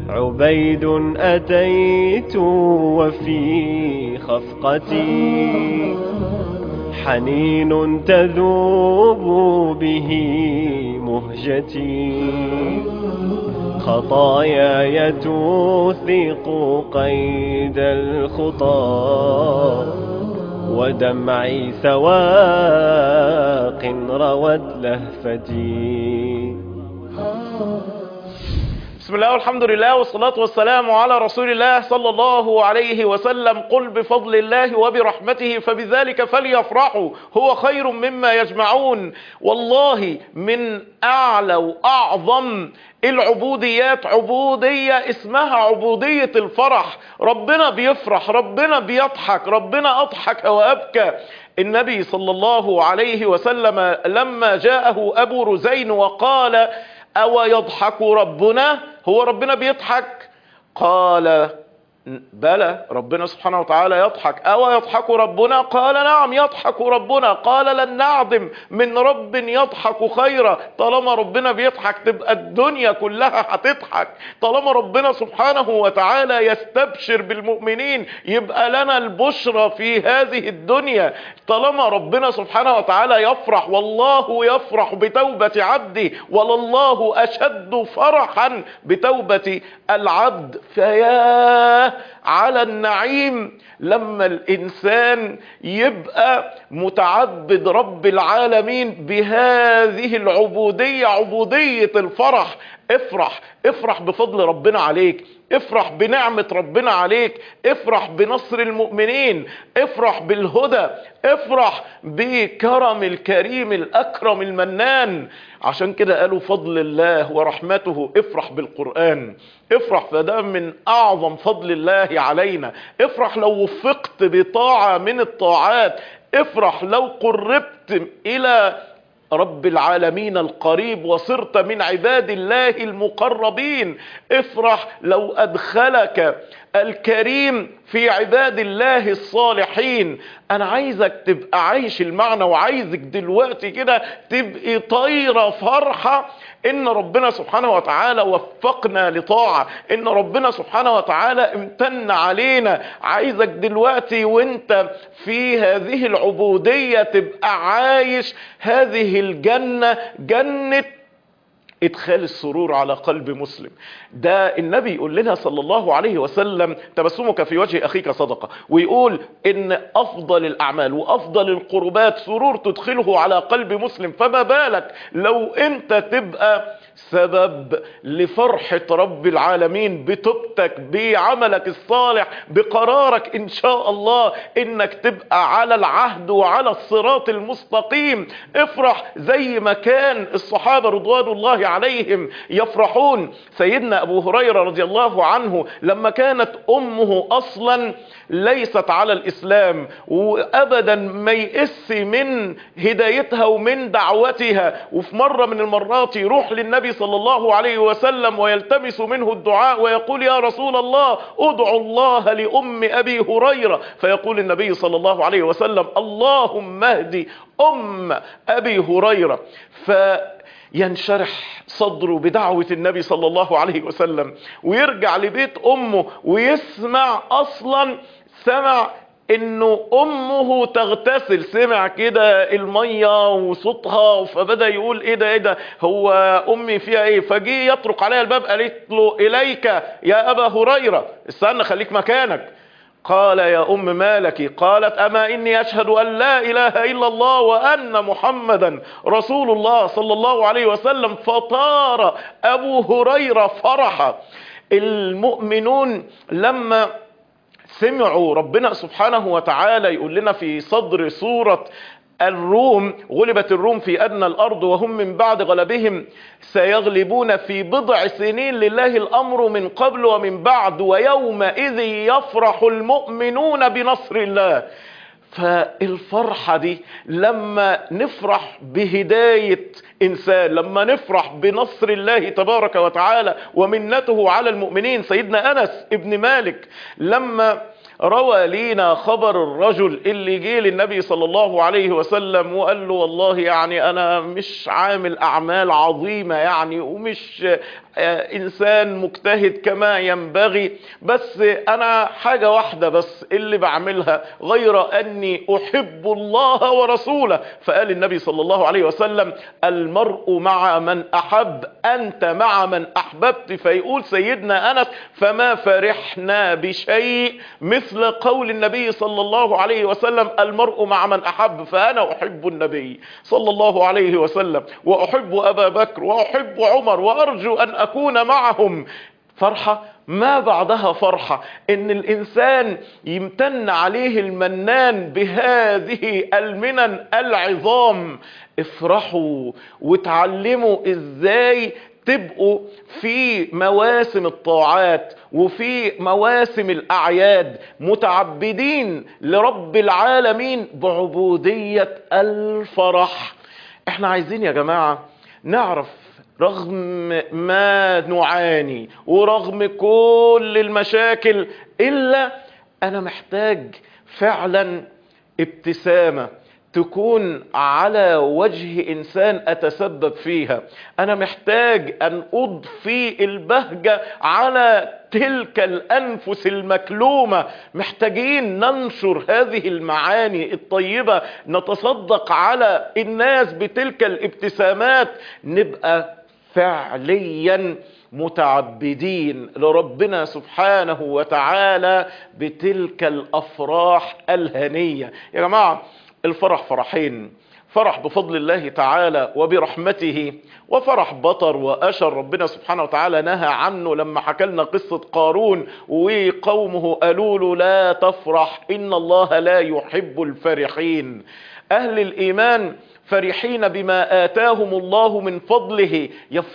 عبيد أتيت وفي خفقتي حنين تذوب به مهجتي خطاياي توثق قيد الخطى ودمعي سواق روت لهفتي بسم الله والحمد لله والصلاة والسلام على رسول الله صلى الله عليه وسلم قل بفضل الله وبرحمته فبذلك فليفرحوا هو خير مما يجمعون والله من أعلى وأعظم العبوديات عبودية اسمها عبودية الفرح ربنا بيفرح ربنا بيضحك ربنا أضحك وأبكى النبي صلى الله عليه وسلم لما جاءه أبو رزين وقال أو يضحك ربنا هو ربنا بيضحك قال بلى ربنا سبحانه وتعالى يضحك أو يضحك ربنا قال نعم يضحك ربنا قال لن نعدم من رب يضحك خيرا طالما ربنا بيضحك تبقى الدنيا كلها هتضحك طالما ربنا سبحانه وتعالى يستبشر بالمؤمنين يبقى لنا البشرى في هذه الدنيا طالما ربنا سبحانه وتعالى يفرح والله يفرح بتوبة عبده ولله أشد فرحا بتوبة العبد فياه على النعيم لما الإنسان يبقى متعبد رب العالمين بهذه العبودية عبودية الفرح افرح افرح بفضل ربنا عليك افرح بنعمة ربنا عليك افرح بنصر المؤمنين افرح بالهدى افرح بكرم الكريم الأكرم المنان عشان كده قالوا فضل الله ورحمته افرح بالقرآن افرح فده من أعظم فضل الله علينا افرح لو وفقت بطاعة من الطاعات افرح لو قربت إلى رب العالمين القريب وصرت من عباد الله المقربين افرح لو أدخلك الكريم في عباد الله الصالحين انا عايزك تبقى عايش المعنى وعايزك دلوقتي كده تبقي طايرة فرحة ان ربنا سبحانه وتعالى وفقنا لطاعة ان ربنا سبحانه وتعالى امتن علينا عايزك دلوقتي وانت في هذه العبودية تبقى عايش هذه الجنة جنة ادخال السرور على قلب مسلم ده النبي يقول لنا صلى الله عليه وسلم تبسمك في وجه اخيك صدقة ويقول ان افضل الاعمال وافضل القربات سرور تدخله على قلب مسلم فما بالك لو انت تبقى سبب لفرحة رب العالمين بتوبتك بعملك الصالح بقرارك ان شاء الله انك تبقى على العهد وعلى الصراط المستقيم افرح زي ما كان الصحابة رضوان الله عليهم يفرحون سيدنا ابو هريرة رضي الله عنه لما كانت امه اصلا ليست على الاسلام وابدا ما يئس من هدايتها ومن دعوتها وفي مرة من المرات يروح للنبي صلى الله عليه وسلم ويلتمس منه الدعاء ويقول يا رسول الله ادعو الله لأم أبي هريرة فيقول النبي صلى الله عليه وسلم اللهم اهدي أم أبي هريرة فينشرح صدره بدعوة النبي صلى الله عليه وسلم ويرجع لبيت أمه ويسمع أصلا سمع انه امه تغتسل سمع كده المية وصوتها فبدأ يقول ايه ده ايه ده هو امي فيها ايه فجي يطرق عليها الباب قالت له اليك يا ابا هريرة استنى خليك مكانك قال يا ام مالك قالت اما اني اشهد ان لا اله الا الله وان محمدا رسول الله صلى الله عليه وسلم فطار ابو هريرة فرحا المؤمنون لما سمعوا ربنا سبحانه وتعالى يقول لنا في صدر سورة الروم غلبت الروم في أدنى الأرض وهم من بعد غلبهم سيغلبون في بضع سنين لله الأمر من قبل ومن بعد ويومئذ يفرح المؤمنون بنصر الله فالفرحة دي لما نفرح بهداية إنسان لما نفرح بنصر الله تبارك وتعالى ومنته على المؤمنين سيدنا أنس ابن مالك لما روى لينا خبر الرجل اللي جه للنبي صلى الله عليه وسلم وقال له والله يعني انا مش عامل اعمال عظيمة يعني ومش آه، انسان مجتهد كما ينبغي بس انا حاجة واحدة بس اللي بعملها غير اني احب الله ورسوله فقال النبي صلى الله عليه وسلم المرء مع من احب انت مع من احببت فيقول سيدنا انس فما فرحنا بشيء مثل قول النبي صلى الله عليه وسلم المرء مع من احب فانا احب النبي صلى الله عليه وسلم واحب ابا بكر واحب عمر وارجو ان اكون معهم فرحة ما بعدها فرحة ان الانسان يمتن عليه المنان بهذه المنن العظام افرحوا وتعلموا ازاي تبقوا في مواسم الطاعات وفي مواسم الأعياد متعبدين لرب العالمين بعبودية الفرح احنا عايزين يا جماعة نعرف رغم ما نعاني ورغم كل المشاكل إلا أنا محتاج فعلا ابتسامة تكون على وجه انسان اتسبب فيها انا محتاج ان اضفي البهجة على تلك الانفس المكلومة محتاجين ننشر هذه المعاني الطيبة نتصدق على الناس بتلك الابتسامات نبقى فعليا متعبدين لربنا سبحانه وتعالى بتلك الافراح الهنية يا جماعة الفرح فرحين فرح بفضل الله تعالى وبرحمته وفرح بطر وأشر ربنا سبحانه وتعالى نهى عنه لما حكى لنا قصة قارون وقومه قالوا له لا تفرح إن الله لا يحب الفرحين أهل الإيمان فرحين بما آتاهم الله من فضله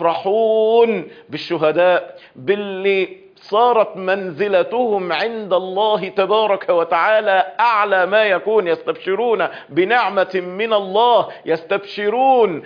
يفرحون بالشهداء باللي صارت منزلتهم عند الله تبارك وتعالى أعلى ما يكون يستبشرون بنعمة من الله يستبشرون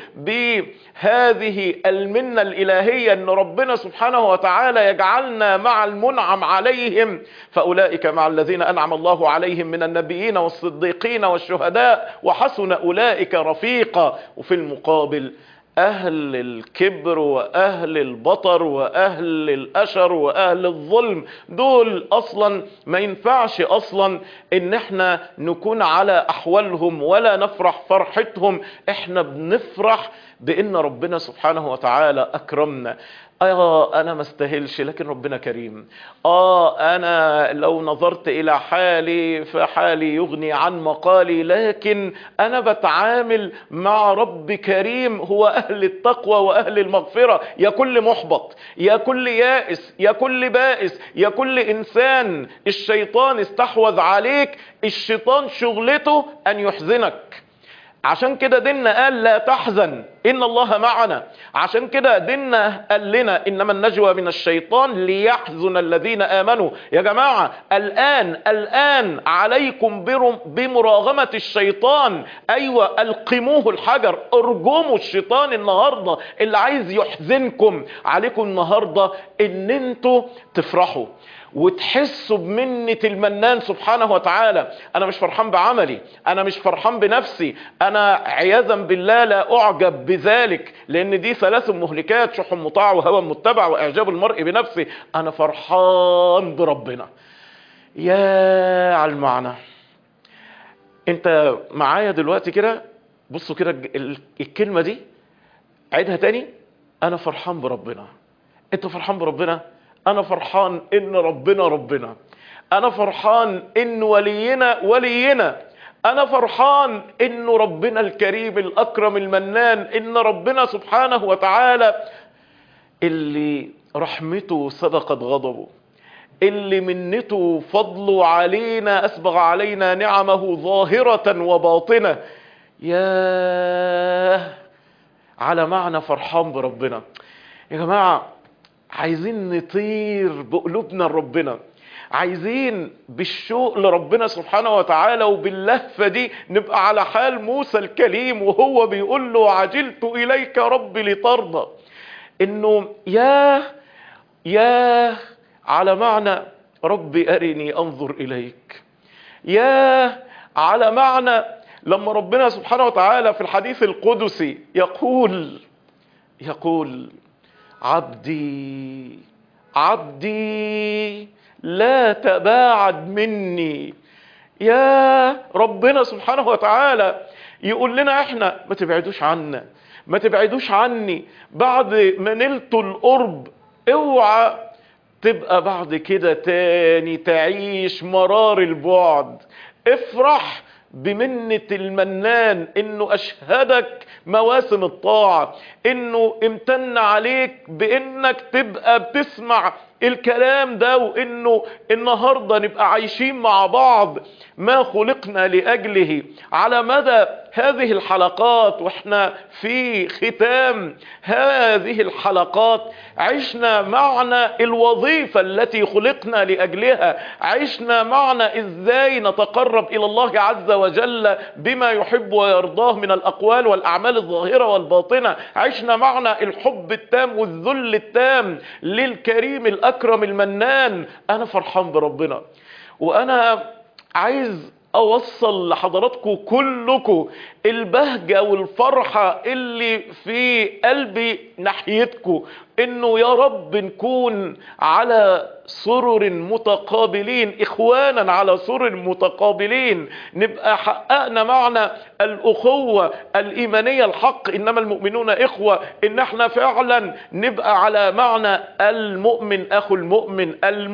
بهذه المنة الإلهية أن ربنا سبحانه وتعالى يجعلنا مع المنعم عليهم فأولئك مع الذين أنعم الله عليهم من النبيين والصديقين والشهداء وحسن أولئك رفيقا وفي المقابل اهل الكبر واهل البطر واهل الاشر واهل الظلم دول اصلا ما ينفعش اصلا ان احنا نكون على احوالهم ولا نفرح فرحتهم احنا بنفرح بان ربنا سبحانه وتعالى اكرمنا اه انا ما استاهلش لكن ربنا كريم اه انا لو نظرت الى حالي فحالي يغني عن مقالي لكن انا بتعامل مع رب كريم هو اهل التقوى واهل المغفرة يا كل محبط يا كل يائس يا كل بائس يا كل انسان الشيطان استحوذ عليك الشيطان شغلته ان يحزنك عشان كده ديننا قال لا تحزن ان الله معنا عشان كده ديننا قال لنا انما النجوى من الشيطان ليحزن الذين امنوا يا جماعة الان الان عليكم برم- بمراغمة الشيطان ايوه القموه الحجر ارجموا الشيطان النهاردة اللي عايز يحزنكم عليكم النهاردة ان انتوا تفرحوا وتحسوا بمنة المنان سبحانه وتعالى انا مش فرحان بعملي انا مش فرحان بنفسي انا عياذا بالله لا اعجب بذلك لان دي ثلاث مهلكات شح مطاع وهوى متبع واعجاب المرء بنفسه انا فرحان بربنا يا على المعنى انت معايا دلوقتي كده بصوا كده الج- ال- الكلمة دي عيدها تاني انا فرحان بربنا انت فرحان بربنا انا فرحان ان ربنا ربنا انا فرحان ان ولينا ولينا انا فرحان ان ربنا الكريم الاكرم المنان ان ربنا سبحانه وتعالى اللي رحمته سبقت غضبه اللي منته فضله علينا اسبغ علينا نعمه ظاهرة وباطنة ياه على معنى فرحان بربنا يا جماعة عايزين نطير بقلوبنا لربنا عايزين بالشوق لربنا سبحانه وتعالى وباللهفة دي نبقى على حال موسى الكليم وهو بيقول له عجلت إليك ربي لترضى انه ياه ياه على معنى رب أرني أنظر إليك يا على معنى لما ربنا سبحانه وتعالى في الحديث القدسي يقول يقول عبدي عبدي لا تباعد مني يا ربنا سبحانه وتعالى يقول لنا احنا ما تبعدوش عنا ما تبعدوش عني بعد ما نلت القرب اوعى تبقى بعد كده تاني تعيش مرار البعد افرح بمنة المنان انه اشهدك مواسم الطاعة انه امتن عليك بانك تبقى بتسمع الكلام ده وانه النهاردة نبقى عايشين مع بعض ما خلقنا لاجله على مدى هذه الحلقات واحنا في ختام هذه الحلقات عشنا معنى الوظيفة التي خلقنا لأجلها عشنا معنى ازاي نتقرب الى الله عز وجل بما يحب ويرضاه من الاقوال والاعمال الظاهرة والباطنة عشنا معنى الحب التام والذل التام للكريم الاكرم المنان انا فرحان بربنا وانا عايز اوصل لحضراتكم كلكم البهجة والفرحة اللي في قلبي ناحيتكم انه يا رب نكون على سرر متقابلين اخوانا على سرر متقابلين نبقى حققنا معنى الاخوة الايمانية الحق انما المؤمنون اخوة ان احنا فعلا نبقى على معنى المؤمن اخو المؤمن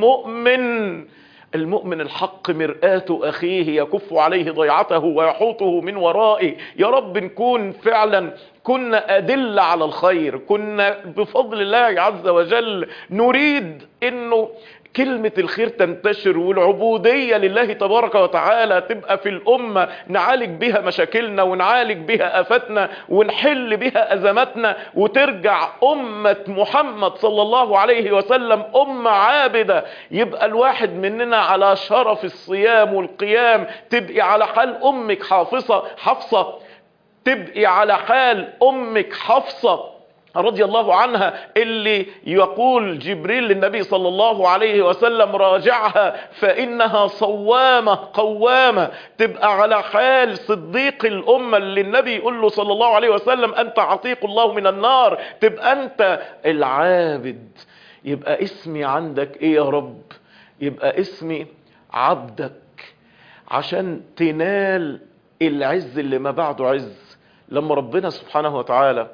المؤمن المؤمن الحق مرآة أخيه يكف عليه ضيعته ويحوطه من ورائه يا رب نكون فعلا كنا أدلة على الخير كنا بفضل الله عز وجل نريد أنه كلمة الخير تنتشر والعبودية لله تبارك وتعالى تبقى في الأمة نعالج بها مشاكلنا ونعالج بها آفاتنا ونحل بها أزماتنا وترجع أمة محمد صلى الله عليه وسلم أمة عابدة يبقى الواحد مننا على شرف الصيام والقيام تبقي على حال أمك حافظة حفصة تبقي على حال أمك حفصة رضي الله عنها اللي يقول جبريل للنبي صلى الله عليه وسلم راجعها فإنها صوامة قوامة تبقى على حال صديق الأمة اللي النبي يقول له صلى الله عليه وسلم أنت عتيق الله من النار تبقى أنت العابد يبقى اسمي عندك إيه يا رب يبقى اسمي عبدك عشان تنال العز اللي ما بعده عز لما ربنا سبحانه وتعالى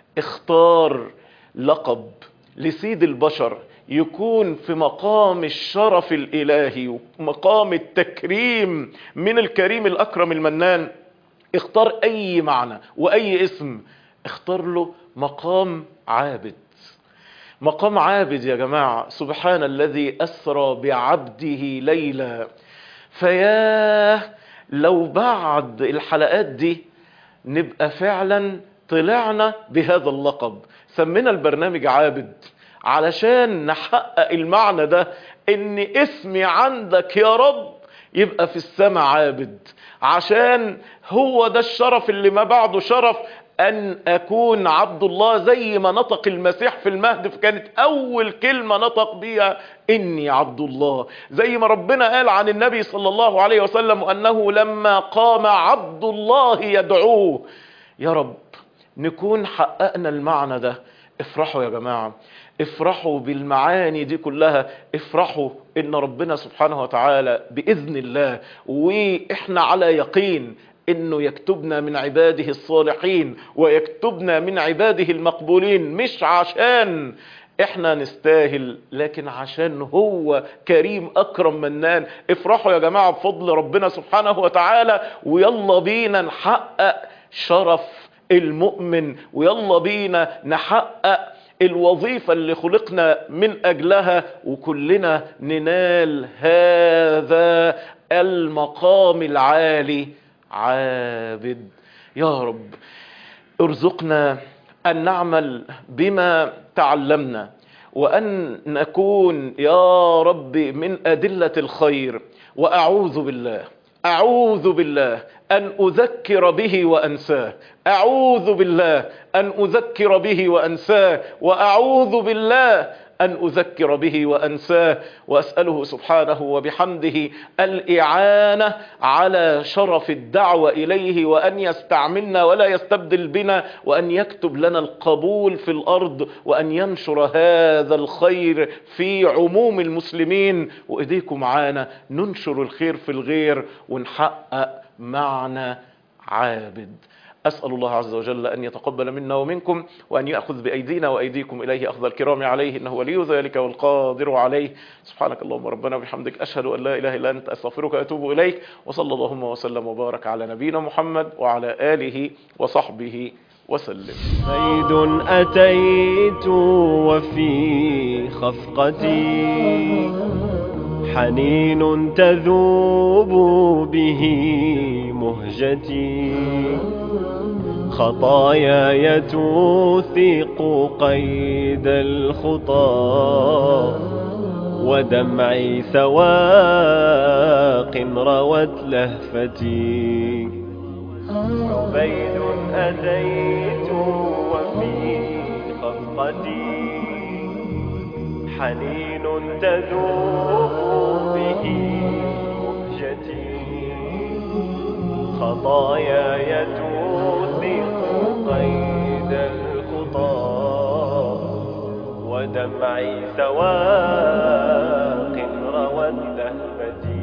اختار لقب لسيد البشر يكون في مقام الشرف الالهي ومقام التكريم من الكريم الاكرم المنان اختار اي معنى واي اسم اختار له مقام عابد مقام عابد يا جماعة سبحان الذي أسرى بعبده ليلا فياه لو بعد الحلقات دي نبقى فعلا طلعنا بهذا اللقب سمينا البرنامج عابد علشان نحقق المعنى ده ان اسمي عندك يا رب يبقى في السماء عابد عشان هو ده الشرف اللي ما بعده شرف ان اكون عبد الله زي ما نطق المسيح في المهد فكانت اول كلمة نطق بيها اني عبد الله زي ما ربنا قال عن النبي صلى الله عليه وسلم انه لما قام عبد الله يدعوه يا رب نكون حققنا المعنى ده افرحوا يا جماعة افرحوا بالمعاني دي كلها افرحوا ان ربنا سبحانه وتعالى باذن الله واحنا على يقين انه يكتبنا من عباده الصالحين ويكتبنا من عباده المقبولين مش عشان احنا نستاهل لكن عشان هو كريم اكرم منان افرحوا يا جماعة بفضل ربنا سبحانه وتعالى ويلا بينا نحقق شرف المؤمن ويلا بينا نحقق الوظيفة اللي خلقنا من أجلها وكلنا ننال هذا المقام العالي عابد يا رب ارزقنا أن نعمل بما تعلمنا وأن نكون يا رب من أدلة الخير وأعوذ بالله أعوذ بالله أن أذكر به وأنساه أعوذ بالله أن أذكر به وأنساه وأعوذ بالله أن أذكر به وأنساه وأسأله سبحانه وبحمده الإعانة على شرف الدعوة إليه وأن يستعملنا ولا يستبدل بنا وأن يكتب لنا القبول في الأرض وأن ينشر هذا الخير في عموم المسلمين وإيديكم معانا ننشر الخير في الغير ونحقق معنى عابد أسأل الله عز وجل أن يتقبل منا ومنكم وأن يأخذ بأيدينا وأيديكم إليه أخذ الكرام عليه إنه ولي ذلك والقادر عليه سبحانك اللهم ربنا وبحمدك أشهد أن لا إله إلا أنت أستغفرك وأتوب إليك وصلى اللهم وسلم وبارك على نبينا محمد وعلى آله وصحبه وسلم زيد أتيت وفي خفقتي حنين تذوب به مهجتي خطاياي توثق قيد الخطى ودمعي سواق روت لهفتي عبيد أتيت وفي خفقتي حنين تذوب به مهجتي خطاياي توثق قيد الخطى ودمعي سواق روت لهفتي